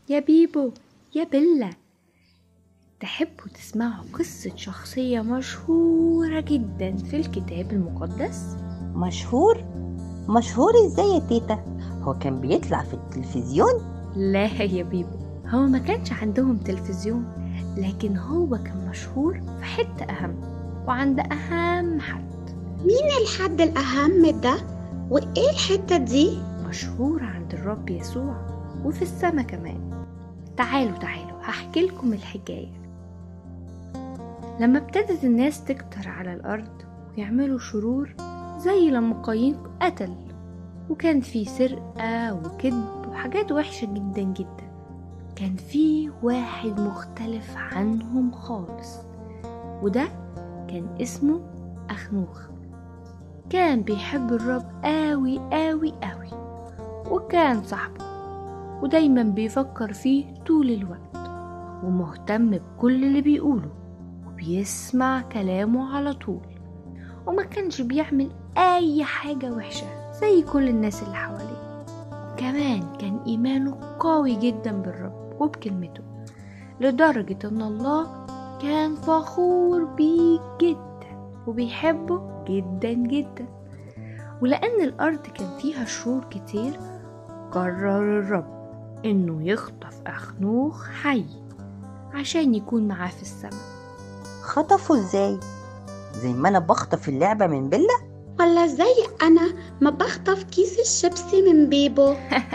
يا بيبو يا بيلا تحبوا تسمعوا قصة شخصية مشهورة جدا في الكتاب المقدس؟ مشهور مشهور ازاي يا تيتا هو كان بيطلع في التلفزيون لا يا بيبو هو ما كانش عندهم تلفزيون لكن هو كان مشهور في حتة أهم وعند أهم حد مين الحد الأهم ده؟ وإيه الحتة دي؟ مشهور عند الرب يسوع وفي السما كمان تعالوا تعالوا هحكي لكم الحكاية لما ابتدت الناس تكتر على الأرض ويعملوا شرور زي لما قايين قتل وكان في سرقة وكذب وحاجات وحشة جدا جدا كان في واحد مختلف عنهم خالص وده كان اسمه أخنوخ كان بيحب الرب قوي قوي قوي وكان صاحبه ودايما بيفكر فيه طول الوقت ومهتم بكل اللي بيقوله وبيسمع كلامه على طول وما كانش بيعمل أي حاجة وحشة زي كل الناس اللي حواليه كمان كان إيمانه قوي جدا بالرب وبكلمته لدرجة إن الله كان فخور بيه جدا وبيحبه جدا جدا ولأن الأرض كان فيها شرور كتير قرر الرب إنه يخطف أخنوخ حي عشان يكون معاه في السماء خطفه ازاي زي ما انا بخطف اللعبة من بيلا ولا زي أنا ما بخطف كيس الشيبسي من بيبو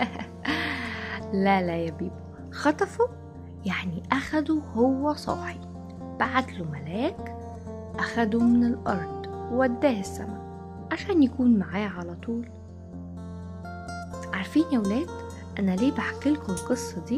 لا لا يا بيبو خطفه يعني أخده هو صاحي بعت له ملاك أخده من الأرض ووداه السماء عشان يكون معاه على طول عارفين يا ولاد أنا ليه بحكي لكم القصة دي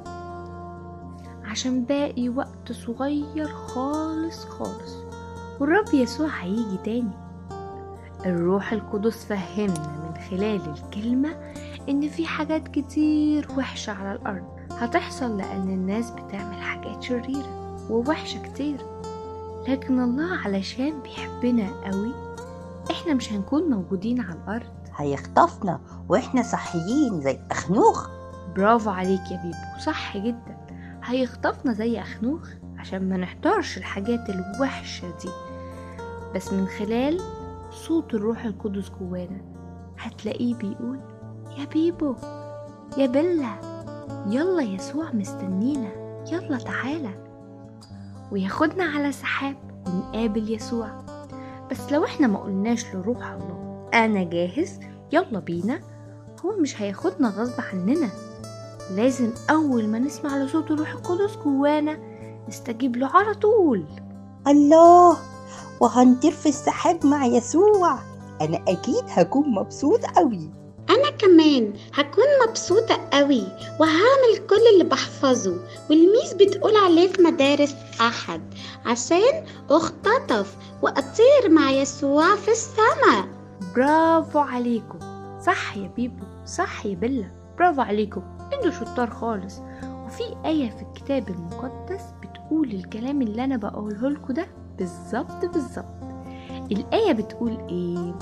عشان باقي وقت صغير خالص خالص والرب يسوع هيجي تاني الروح القدس فهمنا من خلال الكلمة إن في حاجات كتير وحشة على الأرض هتحصل لأن الناس بتعمل حاجات شريرة ووحشة كتير لكن الله علشان بيحبنا قوي احنا مش هنكون موجودين على الأرض هيخطفنا واحنا صحيين زي اخنوخ برافو عليك يا بيبو صح جدا هيخطفنا زي أخنوخ عشان ما نحضرش الحاجات الوحشة دي بس من خلال صوت الروح القدس جوانا هتلاقيه بيقول يا بيبو يا بيلا يلا يسوع مستنينا يلا تعالى وياخدنا على سحاب ونقابل يسوع بس لو احنا ما قلناش لروح الله انا جاهز يلا بينا هو مش هياخدنا غصب عننا لازم اول ما نسمع لصوت الروح القدس جوانا نستجيب له على طول الله وهنطير في السحاب مع يسوع انا اكيد هكون مبسوط قوي أنا كمان هكون مبسوطة قوي وهعمل كل اللي بحفظه والميس بتقول عليه في مدارس أحد عشان أختطف وأطير مع يسوع في السماء برافو عليكم صح يا بيبو صح يا بيلا برافو عليكم انتوا شطار خالص وفي آية في الكتاب المقدس بتقول الكلام اللي أنا بقوله لكم ده بالظبط بالظبط الآية بتقول إيه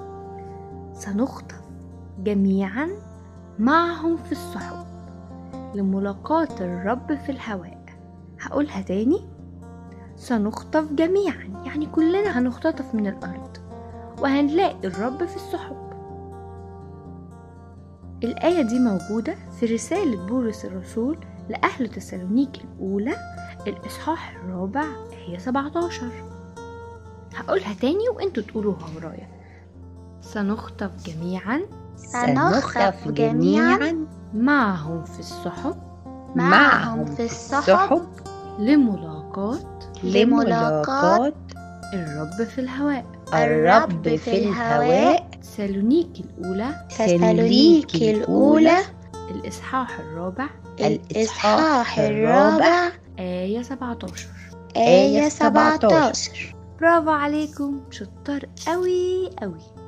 سنخطف جميعا معهم في السحب لملاقاة الرب في الهواء هقولها تاني سنخطف جميعا يعني كلنا هنختطف من الأرض وهنلاقي الرب في السحب الآية دي موجودة في رسالة بولس الرسول لأهل تسالونيك الأولى الإصحاح الرابع آية 17 هقولها تاني وانتوا تقولوها ورايا سنخطف جميعا سنخطف جميعا معهم في السحب معهم في السحب لملاقاة لملاقاة الرب في الهواء الرب في الهواء تسالونيك الأولى تسالونيك الأولى الإصحاح الرابع الإصحاح الرابع آية 17 آية 17 برافو عليكم شطار قوي قوي